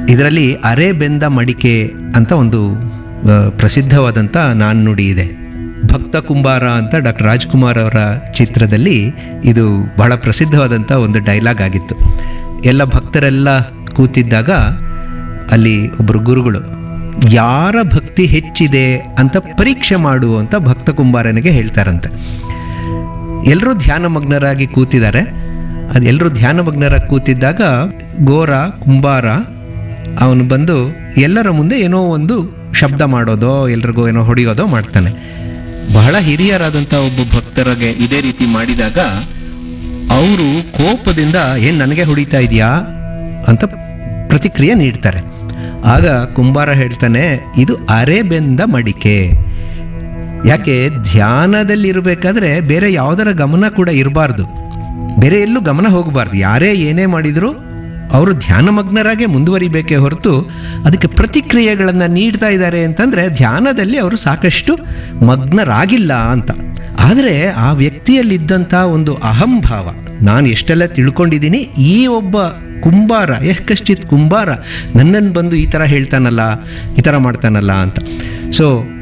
ಇದರಲ್ಲಿ ಅರೆ ಬೆಂದ ಮಡಿಕೆ ಅಂತ ಒಂದು ಆ, ಪ್ರಸಿದ್ಧವಾದಂಥ ನಾಣ್ಣುಡಿ ಇದೆ ಭಕ್ತ ಕುಂಬಾರ ಅಂತ ಡಾಕ್ಟರ್ ರಾಜ್ಕುಮಾರ್ ಅವರ ಚಿತ್ರದಲ್ಲಿ ಇದು ಬಹಳ ಪ್ರಸಿದ್ಧವಾದಂಥ ಒಂದು ಡೈಲಾಗ್ ಆಗಿತ್ತು ಎಲ್ಲ ಭಕ್ತರೆಲ್ಲ ಕೂತಿದ್ದಾಗ ಅಲ್ಲಿ ಒಬ್ಬರು ಗುರುಗಳು ಯಾರ ಭಕ್ತಿ ಹೆಚ್ಚಿದೆ ಅಂತ ಪರೀಕ್ಷೆ ಮಾಡು ಅಂತ ಭಕ್ತ ಕುಂಬಾರನಿಗೆ ಹೇಳ್ತಾರಂತೆ ಎಲ್ಲರೂ ಧ್ಯಾನಮಗ್ನರಾಗಿ ಕೂತಿದ್ದಾರೆ ಅದು ಎಲ್ಲರೂ ಧ್ಯಾನಮಗ್ನರಾಗಿ ಕೂತಿದ್ದಾಗ ಗೋರ ಕುಂಬಾರ ಅವನು ಬಂದು ಎಲ್ಲರ ಮುಂದೆ ಏನೋ ಒಂದು ಶಬ್ದ ಮಾಡೋದೋ ಎಲ್ರಿಗೂ ಏನೋ ಹೊಡೆಯೋದೋ ಮಾಡ್ತಾನೆ ಬಹಳ ಹಿರಿಯರಾದಂಥ ಒಬ್ಬ ಭಕ್ತರಿಗೆ ಇದೇ ರೀತಿ ಮಾಡಿದಾಗ ಅವರು ಕೋಪದಿಂದ ಏನು ನನಗೆ ಹೊಡಿತಾ ಇದೆಯಾ ಅಂತ ಪ್ರತಿಕ್ರಿಯೆ ನೀಡ್ತಾರೆ ಆಗ ಕುಂಬಾರ ಹೇಳ್ತಾನೆ ಇದು ಅರೆ ಬೆಂದ ಮಡಿಕೆ ಯಾಕೆ ಧ್ಯಾನದಲ್ಲಿ ಇರಬೇಕಾದ್ರೆ ಬೇರೆ ಯಾವುದರ ಗಮನ ಕೂಡ ಇರಬಾರ್ದು ಬೇರೆ ಎಲ್ಲೂ ಗಮನ ಹೋಗಬಾರ್ದು ಯಾರೇ ಏನೇ ಮಾಡಿದರೂ ಅವರು ಧ್ಯಾನಮಗ್ನರಾಗೆ ಮುಂದುವರಿಬೇಕೇ ಹೊರತು ಅದಕ್ಕೆ ಪ್ರತಿಕ್ರಿಯೆಗಳನ್ನು ನೀಡ್ತಾ ಇದ್ದಾರೆ ಅಂತಂದರೆ ಧ್ಯಾನದಲ್ಲಿ ಅವರು ಸಾಕಷ್ಟು ಮಗ್ನರಾಗಿಲ್ಲ ಅಂತ ಆದರೆ ಆ ವ್ಯಕ್ತಿಯಲ್ಲಿದ್ದಂಥ ಒಂದು ಅಹಂಭಾವ ನಾನು ಎಷ್ಟೆಲ್ಲ ತಿಳ್ಕೊಂಡಿದ್ದೀನಿ ಈ ಒಬ್ಬ ಕುಂಬಾರ ಯಹ್ ಕಶ್ಚಿತ್ ಕುಂಬಾರ ನನ್ನನ್ನು ಬಂದು ಈ ಥರ ಹೇಳ್ತಾನಲ್ಲ ಈ ಥರ ಮಾಡ್ತಾನಲ್ಲ ಅಂತ ಸೊ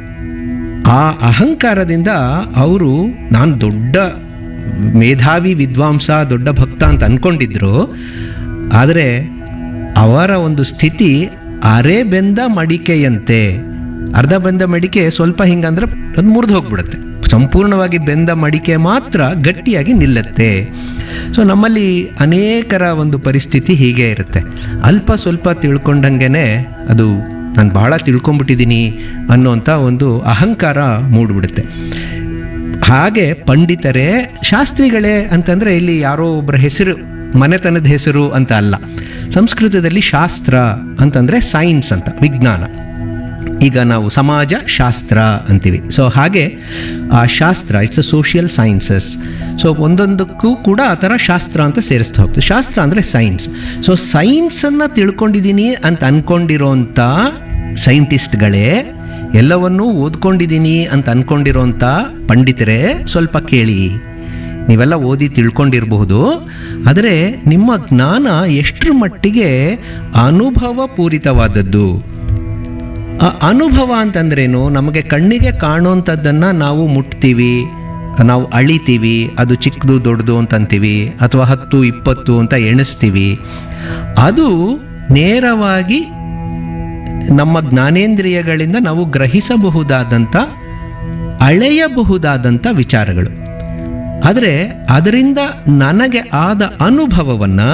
ಆ ಅಹಂಕಾರದಿಂದ ಅವರು ನಾನು ದೊಡ್ಡ ಮೇಧಾವಿ ವಿದ್ವಾಂಸ ದೊಡ್ಡ ಭಕ್ತ ಅಂತ ಅಂದ್ಕೊಂಡಿದ್ರು ಆದರೆ ಅವರ ಒಂದು ಸ್ಥಿತಿ ಅರೆ ಬೆಂದ ಮಡಿಕೆಯಂತೆ ಅರ್ಧ ಬೆಂದ ಮಡಿಕೆ ಸ್ವಲ್ಪ ಹಿಂಗಂದ್ರೆ ಅದು ಮುರಿದು ಹೋಗ್ಬಿಡುತ್ತೆ ಸಂಪೂರ್ಣವಾಗಿ ಬೆಂದ ಮಡಿಕೆ ಮಾತ್ರ ಗಟ್ಟಿಯಾಗಿ ನಿಲ್ಲತ್ತೆ ಸೊ ನಮ್ಮಲ್ಲಿ ಅನೇಕರ ಒಂದು ಪರಿಸ್ಥಿತಿ ಹೀಗೆ ಇರುತ್ತೆ ಅಲ್ಪ ಸ್ವಲ್ಪ ತಿಳ್ಕೊಂಡಂಗೆನೆ ಅದು ನಾನು ಬಹಳ ತಿಳ್ಕೊಂಬಿಟ್ಟಿದ್ದೀನಿ ಅನ್ನೋಂಥ ಒಂದು ಅಹಂಕಾರ ಮೂಡ್ಬಿಡುತ್ತೆ ಹಾಗೆ ಪಂಡಿತರೇ ಶಾಸ್ತ್ರಿಗಳೇ ಅಂತಂದರೆ ಇಲ್ಲಿ ಯಾರೋ ಒಬ್ಬರ ಹೆಸರು ಮನೆತನದ ಹೆಸರು ಅಂತ ಅಲ್ಲ ಸಂಸ್ಕೃತದಲ್ಲಿ ಶಾಸ್ತ್ರ ಅಂತಂದರೆ ಸೈನ್ಸ್ ಅಂತ ವಿಜ್ಞಾನ ಈಗ ನಾವು ಸಮಾಜ ಶಾಸ್ತ್ರ ಅಂತೀವಿ ಸೊ ಹಾಗೆ ಆ ಶಾಸ್ತ್ರ it's uh social sciences so ಒಂದೊಂದಕ್ಕೂ ಕೂಡ ಆ ಥರ ಶಾಸ್ತ್ರ ಅಂತ ಸೇರಿಸ್ತಾ ಹೋಗ್ತದೆ ಶಾಸ್ತ್ರ ಅಂದರೆ ಸೈನ್ಸ್ ಸೊ ಸೈನ್ಸನ್ನು ತಿಳ್ಕೊಂಡಿದ್ದೀನಿ ಅಂತ ಅಂದ್ಕೊಂಡಿರೋಂಥ ಸೈಂಟಿಸ್ಟ್ಗಳೇ ಎಲ್ಲವನ್ನೂ ಓದ್ಕೊಂಡಿದ್ದೀನಿ ಅಂತ ಅಂದ್ಕೊಂಡಿರೋಂಥ ಪಂಡಿತರೇ ಸ್ವಲ್ಪ ಕೇಳಿ ನೀವೆಲ್ಲ ಓದಿ ತಿಳ್ಕೊಂಡಿರಬಹುದು ಆದರೆ ನಿಮ್ಮ ಜ್ಞಾನ ಎಷ್ಟರ ಮಟ್ಟಿಗೆ ಅನುಭವ ಪೂರಿತವಾದದ್ದು ಆ ಅನುಭವ ಅಂತಂದ್ರೇನು ನಮಗೆ ಕಣ್ಣಿಗೆ ಕಾಣುವಂಥದ್ದನ್ನು ನಾವು ಮುಟ್ತೀವಿ ನಾವು ಅಳಿತೀವಿ ಅದು ಚಿಕ್ಕದು ದೊಡ್ಡದು ಅಂತ ಅಂತೀವಿ ಅಥವಾ ಹತ್ತು ಇಪ್ಪತ್ತು ಅಂತ ಎಣಿಸ್ತೀವಿ ಅದು ನೇರವಾಗಿ ನಮ್ಮ ಜ್ಞಾನೇಂದ್ರಿಯಗಳಿಂದ ನಾವು ಗ್ರಹಿಸಬಹುದಾದಂಥ ಅಳೆಯಬಹುದಾದಂಥ ವಿಚಾರಗಳು ಆದರೆ ಅದರಿಂದ ನನಗೆ ಆದ ಅನುಭವವನ್ನು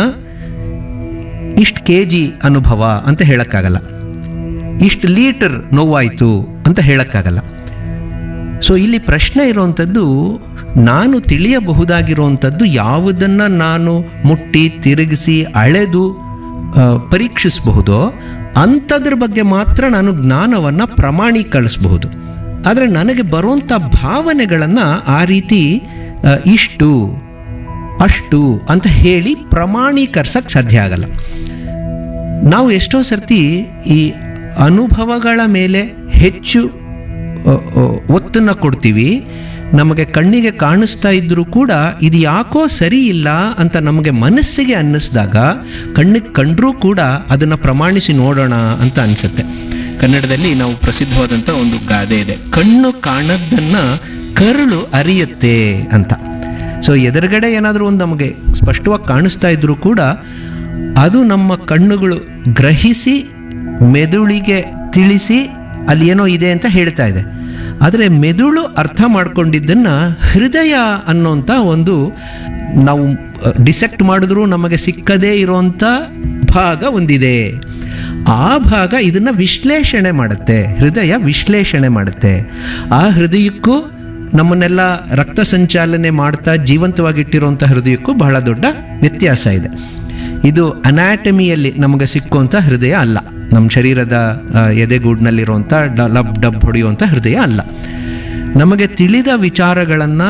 ಇಷ್ಟು ಕೆ ಜಿ ಅನುಭವ ಅಂತ ಹೇಳೋಕ್ಕಾಗಲ್ಲ ಇಷ್ಟು ಲೀಟರ್ ನೋವಾಯಿತು ಅಂತ ಹೇಳೋಕ್ಕಾಗಲ್ಲ ಸೊ ಇಲ್ಲಿ ಪ್ರಶ್ನೆ ಇರುವಂಥದ್ದು ನಾನು ತಿಳಿಯಬಹುದಾಗಿರುವಂಥದ್ದು ಯಾವುದನ್ನು ನಾನು ಮುಟ್ಟಿ ತಿರುಗಿಸಿ ಅಳೆದು ಆ, ಪರೀಕ್ಷಿಸಬಹುದೋ ಅಂಥದ್ರ ಬಗ್ಗೆ ಮಾತ್ರ ನಾನು ಜ್ಞಾನವನ್ನು ಪ್ರಮಾಣೀಕರಿಸಬಹುದು ಆದರೆ ನನಗೆ ಬರುವಂಥ ಭಾವನೆಗಳನ್ನು ಆ ರೀತಿ ಆ, ಇಷ್ಟು ಅಷ್ಟು ಅಂತ ಹೇಳಿ ಪ್ರಮಾಣೀಕರಿಸಕ್ಕೆ ಸಾಧ್ಯ ಆಗಲ್ಲ ನಾವು ಎಷ್ಟೋ ಸರ್ತಿ ಈ ಅನುಭವಗಳ ಮೇಲೆ ಹೆಚ್ಚು ಅ, ಅ, ಒತ್ತನ್ನು ಕೊಡ್ತೀವಿ ನಮಗೆ ಕಣ್ಣಿಗೆ ಕಾಣಿಸ್ತಾ ಇದ್ದರೂ ಕೂಡ ಇದು ಯಾಕೋ ಸರಿ ಇಲ್ಲ ಅಂತ ನಮಗೆ ಮನಸ್ಸಿಗೆ ಅನ್ನಿಸ್ದಾಗ ಕಣ್ಣಿಗೆ ಕಂಡರೂ ಕೂಡ ಅದನ್ನು ಪ್ರಮಾಣಿಸಿ ನೋಡೋಣ ಅಂತ ಅನಿಸುತ್ತೆ ಕನ್ನಡದಲ್ಲಿ ನಾವು ಪ್ರಸಿದ್ಧವಾದಂಥ ಒಂದು ಗಾದೆ ಇದೆ ಕಣ್ಣು ಕಾಣದ್ದನ್ನ ಕರುಳು ಅರಿಯುತ್ತೆ ಅಂತ ಸೊ ಎದುರುಗಡೆ ಏನಾದರೂ ಒಂದು ನಮಗೆ ಸ್ಪಷ್ಟವಾಗಿ ಕಾಣಿಸ್ತಾ ಇದ್ರೂ ಕೂಡ ಅದು ನಮ್ಮ ಕಣ್ಣುಗಳು ಗ್ರಹಿಸಿ ಮೆದುಳಿಗೆ ತಿಳಿಸಿ ಅಲ್ಲಿ ಏನೋ ಇದೆ ಅಂತ ಹೇಳ್ತಾ ಇದೆ ಆದರೆ ಮೆದುಳು ಅರ್ಥ ಮಾಡ್ಕೊಂಡಿದ್ದನ್ನು ಹೃದಯ ಅನ್ನೋಂಥ ಒಂದು ನಾವು ಡಿಸೆಕ್ಟ್ ಮಾಡಿದ್ರೂ ನಮಗೆ ಸಿಕ್ಕದೇ ಇರೋಂಥ ಭಾಗ ಒಂದಿದೆ ಆ ಭಾಗ ಇದನ್ನು ವಿಶ್ಲೇಷಣೆ ಮಾಡುತ್ತೆ ಹೃದಯ ವಿಶ್ಲೇಷಣೆ ಮಾಡುತ್ತೆ ಆ ಹೃದಯಕ್ಕೂ ನಮ್ಮನ್ನೆಲ್ಲ ರಕ್ತ ಸಂಚಾಲನೆ ಮಾಡ್ತಾ ಜೀವಂತವಾಗಿಟ್ಟಿರುವಂಥ ಹೃದಯಕ್ಕೂ ಬಹಳ ದೊಡ್ಡ ವ್ಯತ್ಯಾಸ ಇದೆ ಇದು ಅನಾಟಮಿಯಲ್ಲಿ ನಮಗೆ ಸಿಕ್ಕುವಂಥ ಹೃದಯ ಅಲ್ಲ ನಮ್ಮ ಶರೀರದ ಆ, ಎದೆಗೂಡಿನಲ್ಲಿರುವಂಥ ಡ ಲಬ್ ಡಬ್ ಹೊಡೆಯುವಂಥ ಹೃದಯ ಅಲ್ಲ ನಮಗೆ ತಿಳಿದ ವಿಚಾರಗಳನ್ನು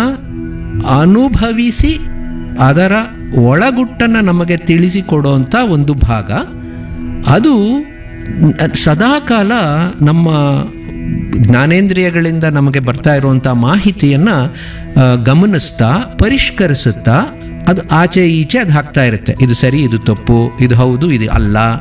ಅನುಭವಿಸಿ ಅದರ ಒಳಗುಟ್ಟನ್ನು ನಮಗೆ ತಿಳಿಸಿಕೊಡುವಂಥ ಒಂದು ಭಾಗ ಅದು ನ- ಸದಾಕಾಲ ನಮ್ಮ ಜ್ಞಾನೇಂದ್ರಿಯಗಳಿಂದ ನಮಗೆ ಬರ್ತಾ ಇರುವಂಥ ಮಾಹಿತಿಯನ್ನು ಗಮನಿಸ್ತಾ ಪರಿಷ್ಕರಿಸುತ್ತಾ ಅದು ಆಚೆ ಈಚೆ ಅದು ಹಾಕ್ತಾ ಇರುತ್ತೆ ಇದು ಸರಿ ಇದು ತಪ್ಪು ಇದು ಹೌದು ಇದು ಅಲ್ಲ